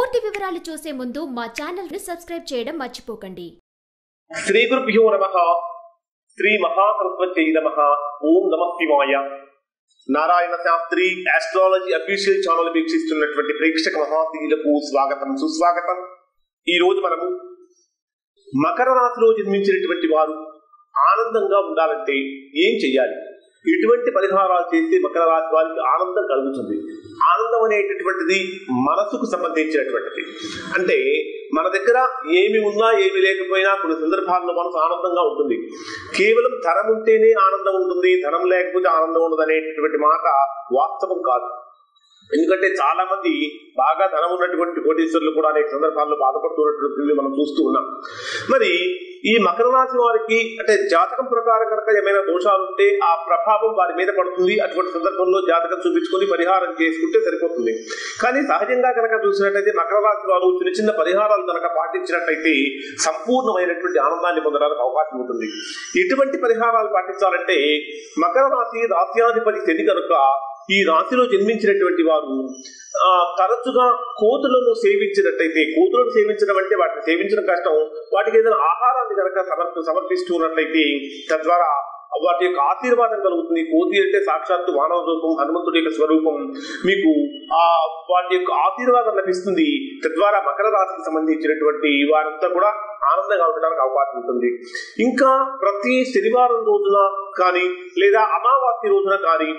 పూర్తి వివరాలు చూసే ముందు మా ఛానల్ ని సబ్స్క్రైబ్ చేయడం మర్చిపోకండి శ్రీ గురుభ్యో నమ శ్రీ మహాతత్వచై నమ ఓం నమ శివాయ Narayana Shastri astrology official channel వీక్షిస్తున్నటువంటి ప్రేక్షక మహాశీలకు స్వాగతం సుస్వాగతం ఈ రోజు మనము మకర రాశిలో జన్మించినటువంటి వారు ఆనందంగా ఉండాలంటే ఏం చెయ్యాలి ఇటువంటి పరిహారాలు చేస్తే మకర రాశి వారికి ఆనందం కలుగుతుంది ఆనందం అనేటటువంటిది మనసుకు సంబంధించినటువంటిది అంటే మన దగ్గర ఏమి ఉన్నా ఏమి లేకపోయినా కొన్ని సందర్భాల్లో మనసు ఆనందంగా ఉంటుంది కేవలం ధనం ఉంటేనే ఆనందం ఉంటుంది ధనం లేకపోతే ఆనందం ఉండదు అనేటటువంటి మాట వాస్తవం కాదు ఎందుకంటే చాలా మంది బాగా ధనం ఉన్నటువంటి కోటీశ్వరులు కూడా అనేక సందర్భాల్లో బాధపడుతున్నటువంటి మనం చూస్తూ ఉన్నాం మరి ఈ మకర రాశి వారికి అంటే జాతకం ప్రకారం కనుక ఏమైనా దోషాలు ఉంటే ఆ ప్రభావం వారి మీద పడుతుంది అటువంటి సందర్భంలో జాతకం చూపించుకొని పరిహారం చేసుకుంటే సరిపోతుంది కానీ సహజంగా కనుక చూసినట్టయితే మకర రాశి వారు చిన్న చిన్న పరిహారాలు కనుక పాటించినట్టయితే సంపూర్ణమైనటువంటి ఆనందాన్ని పొందడానికి అవకాశం ఉంటుంది ఎటువంటి పరిహారాలు పాటించాలంటే మకర రాశి రాశ్యాధిపతి శని కనుక ఈ రాశిలో జన్మించినటువంటి వారు ఆ తరచుగా కోతులను సేవించినట్టయితే కోతులను సేవించడం అంటే వాటిని సేవించడం కష్టం వాటికి ఏదైనా ఆహారాన్ని కనుక సమర్ప సమర్పిస్తూ ఉన్నట్లయితే తద్వారా వాటి యొక్క ఆశీర్వాదం కలుగుతుంది కోతి అంటే సాక్షాత్తు మానవ రూపం హనుమంతుడి యొక్క స్వరూపం మీకు ఆ వాటి యొక్క ఆశీర్వాదం లభిస్తుంది తద్వారా మకర రాశికి సంబంధించినటువంటి వారంతా కూడా ఆనందంగా ఉండడానికి అవకాశం ఉంటుంది ఇంకా ప్రతి శనివారం రోజున కానీ లేదా అమావాస్య రోజున కానీ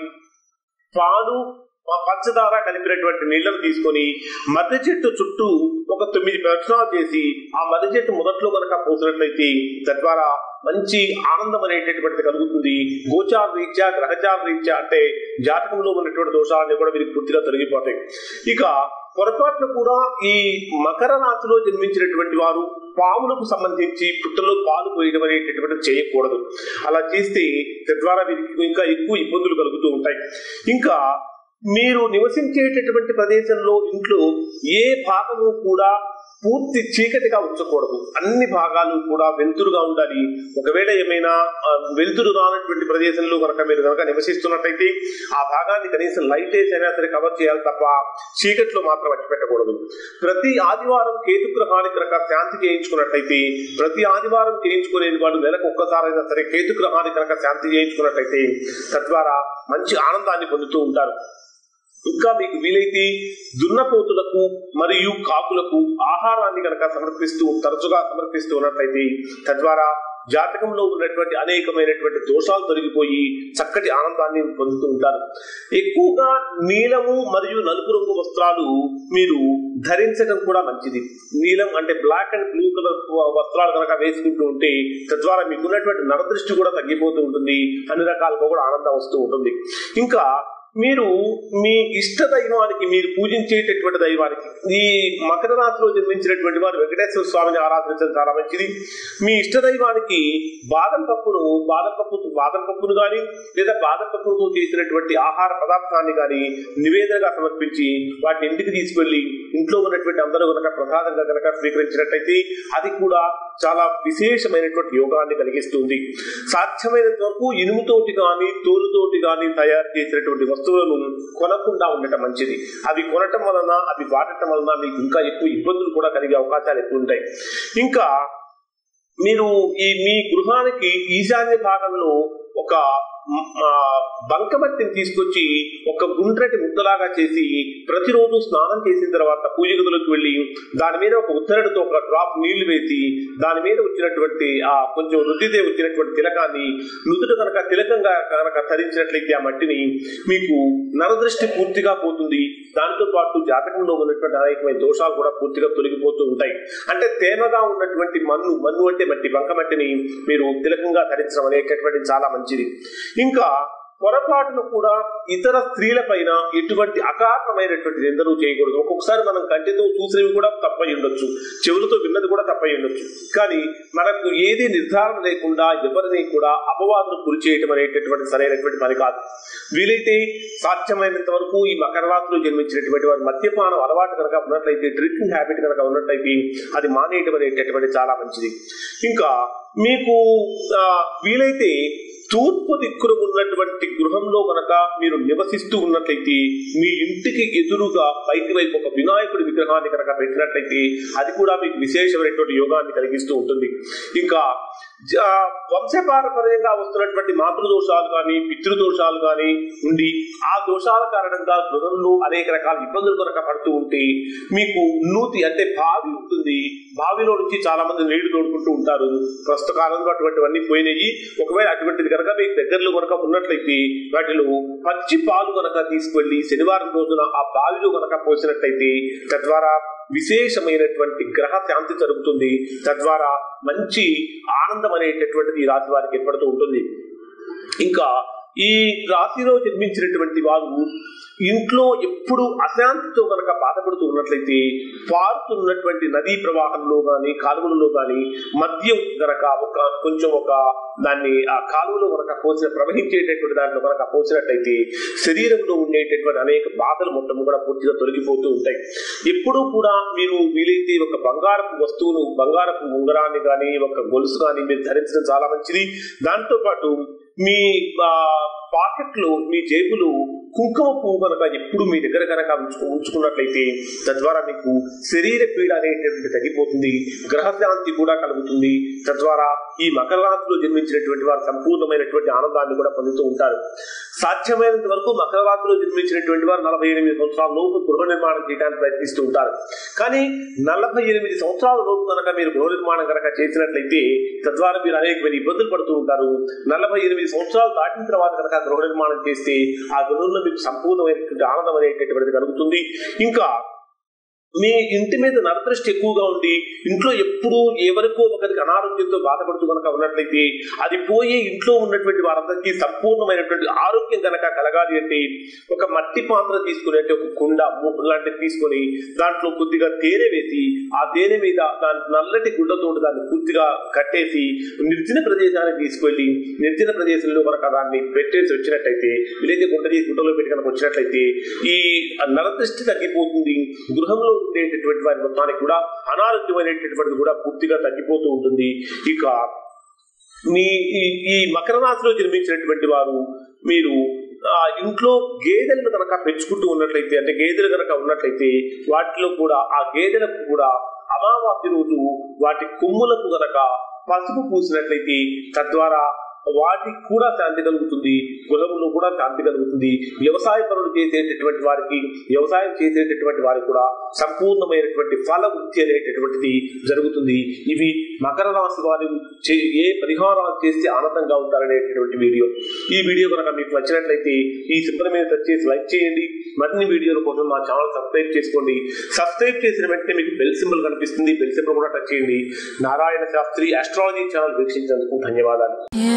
పాలు పంచదార కలిపినటువంటి నీళ్లను తీసుకొని మర్రి చెట్టు చుట్టూ ఒక తొమ్మిది ప్రదక్షిణాలు చేసి ఆ మర్రి చెట్టు మొదట్లో కనుక పోసినట్లయితే తద్వారా మంచి ఆనందం అనేటటువంటిది కలుగుతుంది గోచార రీత్యా గ్రహచార రీత్యా అంటే జాతకంలో ఉన్నటువంటి దోషాలన్నీ కూడా వీరికి పూర్తిగా తొలగిపోతాయి ఇక పొరపాట్లు కూడా ఈ మకర రాశిలో జన్మించినటువంటి వారు పావులకు సంబంధించి పుట్టలో పాలు పోయడం అనేటటువంటిది చేయకూడదు అలా చేస్తే తద్వారా వీరికి ఇంకా ఎక్కువ ఇబ్బందులు కలుగుతూ ఉంటాయి ఇంకా మీరు నివసించేటటువంటి ప్రదేశంలో ఇంట్లో ఏ భాగము కూడా పూర్తి చీకటిగా ఉంచకూడదు అన్ని భాగాలు కూడా వెలుతురుగా ఉండాలి ఒకవేళ ఏమైనా వెలుతురు రానటువంటి ప్రదేశంలో కనుక మీరు కనుక నివసిస్తున్నట్టయితే ఆ భాగాన్ని కనీసం లైట్ వేసైనా సరే కవర్ చేయాలి తప్ప చీకట్లో మాత్రం అట్టి పెట్టకూడదు ప్రతి ఆదివారం కేతుగ్రహానికి కనుక శాంతి చేయించుకున్నట్టయితే ప్రతి ఆదివారం చేయించుకునే వాళ్ళు నెలకు ఒక్కసారైనా సరే కేతుగ్రహానికి కనుక శాంతి చేయించుకున్నట్టయితే తద్వారా మంచి ఆనందాన్ని పొందుతూ ఉంటారు ఇంకా మీకు వీలైతే దున్నపోతులకు మరియు కాకులకు ఆహారాన్ని కనుక సమర్పిస్తూ తరచుగా సమర్పిస్తూ ఉన్నట్లయితే తద్వారా జాతకంలో ఉన్నటువంటి అనేకమైనటువంటి దోషాలు తొలగిపోయి చక్కటి ఆనందాన్ని పొందుతూ ఉంటారు ఎక్కువగా నీలము మరియు నలుపు రంగు వస్త్రాలు మీరు ధరించడం కూడా మంచిది నీలం అంటే బ్లాక్ అండ్ బ్లూ కలర్ వస్త్రాలు కనుక వేసుకుంటూ ఉంటే తద్వారా మీకున్నటువంటి నరదృష్టి కూడా తగ్గిపోతూ ఉంటుంది అన్ని రకాలుగా కూడా ఆనందం వస్తూ ఉంటుంది ఇంకా మీరు మీ ఇష్ట దైవానికి మీరు పూజించేటటువంటి దైవానికి ఈ మకర రాశిలో జన్మించినటువంటి వారు వెంకటేశ్వర స్వామిని ఆరాధించడం చాలా మంచిది మీ ఇష్ట దైవానికి బాదం పప్పును బాదం పప్పు బాదం పప్పును కానీ లేదా బాదం పప్పుతో చేసినటువంటి ఆహార పదార్థాన్ని కానీ నివేదనగా సమర్పించి వాటిని ఇంటికి తీసుకెళ్లి ఇంట్లో ఉన్నటువంటి అందరూ కనుక ప్రసాదంగా కనుక స్వీకరించినట్టయితే అది కూడా చాలా విశేషమైనటువంటి యోగాన్ని కలిగిస్తుంది సాధ్యమైనంత వరకు ఇనుముతోటి కానీ తోలుతోటి కానీ తయారు చేసినటువంటి వస్తువులను కొనకుండా ఉండటం మంచిది అవి కొనటం వలన అవి వాడటం వలన మీకు ఇంకా ఎక్కువ ఇబ్బందులు కూడా కలిగే అవకాశాలు ఎక్కువ ఉంటాయి ఇంకా మీరు ఈ మీ గృహానికి ఈశాన్య భాగంలో ఒక బంకమట్టిని తీసుకొచ్చి ఒక గుండ్రటి ముద్దలాగా చేసి ప్రతిరోజు స్నానం చేసిన తర్వాత పూజ గదులకు వెళ్ళి దాని మీద ఒక ఉత్తరడితో ఒక డ్రాప్ నీళ్లు వేసి దాని మీద వచ్చినటువంటి ఆ కొంచెం రుద్దితే వచ్చినటువంటి తిలకాన్ని నుదుట కనుక తిలకంగా కనుక ధరించినట్లయితే ఆ మట్టిని మీకు నరదృష్టి పూర్తిగా పోతుంది దానితో పాటు జాతకంలో ఉన్నటువంటి అనేకమైన దోషాలు కూడా పూర్తిగా తొలగిపోతూ ఉంటాయి అంటే తేమగా ఉన్నటువంటి మన్ను మన్ను అంటే మట్టి బంకమట్టిని మీరు తిలకంగా ధరించడం అనేటటువంటి చాలా మంచిది ఇంకా పొరపాటును కూడా ఇతర స్త్రీల పైన ఎటువంటి అకారణమైనటువంటి నిందలు చేయకూడదు ఒక్కొక్కసారి మనం కంటితో చూసినవి కూడా తప్పై ఉండొచ్చు చెవులతో విన్నది కూడా తప్పై ఉండొచ్చు కానీ మనకు ఏది నిర్ధారణ లేకుండా ఎవరిని కూడా అపవాదులు గురి చేయటం అనేటటువంటి సరైనటువంటి పని కాదు వీలైతే సాధ్యమైనంత వరకు ఈ మకర రాశిలో జన్మించినటువంటి వారి మద్యపానం అలవాటు కనుక ఉన్నట్లయితే డ్రింకింగ్ హ్యాబిట్ కనుక ఉన్నట్లయితే అది మానేయటం అనేటటువంటి చాలా మంచిది ఇంకా మీకు ఆ, వీలైతే తూర్పు దిక్కున ఉన్నటువంటి గృహంలో గనక మీరు నివసిస్తూ ఉన్నట్లయితే మీ ఇంటికి ఎదురుగా బయటి వైపు ఒక వినాయకుడి విగ్రహాన్ని కనుక పెట్టినట్లయితే అది కూడా మీకు విశేషమైనటువంటి యోగాన్ని కలిగిస్తూ ఉంటుంది ఇంకా జ- వంశపారపర్యంగా వస్తున్నటువంటి మాతృదోషాలు కానీ పితృదోషాలు కానీ ఉండి ఆ దోషాల కారణంగా గృహంలో అనేక రకాల ఇబ్బందులు కనుక పడుతూ ఉంటే మీకు నూతి అంటే బావి ఉంటుంది బావిలో నుంచి చాలా మంది నీళ్లు తోడుకుంటూ ఉంటారు ప్రస్తుత కాలంలో అటువంటివన్నీ పోయినాయి ఒకవేళ అటువంటిది కనుక మీకు దగ్గరలో కనుక ఉన్నట్లయితే వాటిలో పచ్చి పాలు కనుక తీసుకెళ్లి శనివారం రోజున ఆ బావిలో కనుక పోసినట్లయితే తద్వారా విశేషమైనటువంటి గ్రహ శాంతి జరుగుతుంది తద్వారా మంచి ఆనందం అనేటటువంటిది ఈ రాశి వారికి ఏర్పడుతూ ఉంటుంది ఇంకా ఈ రాశిలో జన్మించినటువంటి వారు ఇంట్లో ఎప్పుడు అశాంతితో కనుక బాధపడుతూ ఉన్నట్లయితే పారుతున్నటువంటి నదీ ప్రవాహంలో గాని కాలువలలో గాని మద్యం గనక ఒక కొంచెం ఒక దాన్ని ఆ కాలువలో కనుక పోసిన ప్రవహించేటటువంటి దాంట్లో కనుక పోసినట్లయితే శరీరంలో ఉండేటటువంటి అనేక బాధలు మొత్తం కూడా పూర్తిగా తొలగిపోతూ ఉంటాయి ఎప్పుడూ కూడా మీరు వీలైతే ఒక బంగారపు వస్తువును బంగారపు ఉంగరాన్ని కానీ ఒక గొలుసు కానీ మీరు ధరించడం చాలా మంచిది దాంతో పాటు మీ పాకెట్ లో మీ జేబులో కుంకుమ పువ్వు కనుక ఎప్పుడు మీ దగ్గర కనుక ఉంచుకు ఉంచుకున్నట్లయితే తద్వారా మీకు శరీర పీడ అనేటువంటి తగ్గిపోతుంది గ్రహశాంతి కూడా కలుగుతుంది తద్వారా ఈ మకర రాశిలో జన్మించినటువంటి వారు సంపూర్ణమైనటువంటి ఆనందాన్ని కూడా పొందుతూ ఉంటారు సాధ్యమైనంత వరకు మకర రాశిలో జన్మించినటువంటి వారు నలభై ఎనిమిది సంవత్సరాల లోపు గృహ నిర్మాణం చేయడానికి ప్రయత్నిస్తూ ఉంటారు కానీ నలభై ఎనిమిది సంవత్సరాల లోపు కనుక మీరు గృహ నిర్మాణం కనుక చేసినట్లయితే తద్వారా మీరు అనేకమైన ఇబ్బందులు పడుతూ ఉంటారు నలభై ఎనిమిది సంవత్సరాలు దాటిన తర్వాత కనుక గృహ నిర్మాణం చేస్తే ఆ గృహంలో మీకు సంపూర్ణమైనటువంటి ఆనందం అనేటటువంటిది కలుగుతుంది ఇంకా మీ ఇంటి మీద నరదృష్టి ఎక్కువగా ఉండి ఇంట్లో ఎప్పుడూ ఎవరికో ఒకరికి అనారోగ్యంతో బాధపడుతూ కనుక ఉన్నట్లయితే అది పోయి ఇంట్లో ఉన్నటువంటి వారందరికీ సంపూర్ణమైనటువంటి ఆరోగ్యం కనుక కలగాలి అంటే ఒక మట్టి పాత్ర తీసుకుని అంటే ఒక కుండ మూకు లాంటిది తీసుకొని దాంట్లో కొద్దిగా తేనె వేసి ఆ తేనె మీద దాని నల్లటి గుడ్డతో దాన్ని పూర్తిగా కట్టేసి నిర్జన ప్రదేశానికి తీసుకెళ్లి నిర్జన ప్రదేశంలో కనుక దాన్ని పెట్టేసి వచ్చినట్లయితే వీలైతే గుంట చేసి గుంటలో పెట్టి కనుక వచ్చినట్లయితే ఈ నరదృష్టి తగ్గిపోతుంది గృహంలో ఉండేటటువంటి వారి మొత్తానికి కూడా అనారోగ్యమైనటువంటిది కూడా పూర్తిగా తగ్గిపోతూ ఉంటుంది ఇక మీ ఈ ఈ మకర రాశిలో జన్మించినటువంటి వారు మీరు ఆ ఇంట్లో గేదెలను కనుక పెంచుకుంటూ ఉన్నట్లయితే అంటే గేదెలు కనుక ఉన్నట్లయితే వాటిలో కూడా ఆ గేదెలకు కూడా అమావాస్య రోజు వాటి కొమ్ములకు గనక పసుపు పూసినట్లయితే తద్వారా వాటికి కూడా శాంతి కలుగుతుంది కులంలో కూడా శాంతి కలుగుతుంది వ్యవసాయ పనులు చేసేటటువంటి వారికి వ్యవసాయం చేసేటటువంటి వారికి కూడా సంపూర్ణమైనటువంటి ఫల వృద్ధి అనేటటువంటిది జరుగుతుంది ఇవి మకర రాశి వారు చే- ఏ పరిహారాలు చేస్తే ఆనందంగా ఉంటారనేటటువంటి వీడియో ఈ వీడియో కనుక మీకు నచ్చినట్లయితే ఈ సింబల్ మీద టచ్ చేసి లైక్ చేయండి మరిన్ని వీడియోల కోసం మా ఛానల్ సబ్స్క్రైబ్ చేసుకోండి సబ్స్క్రైబ్ చేసిన వెంటనే మీకు బెల్ సింబల్ కనిపిస్తుంది బెల్ సింబల్ కూడా టచ్ చేయండి నారాయణ శాస్త్రి ఆస్ట్రాలజీ ఛానల్ వీక్షించినందుకు ధన్యవాదాలు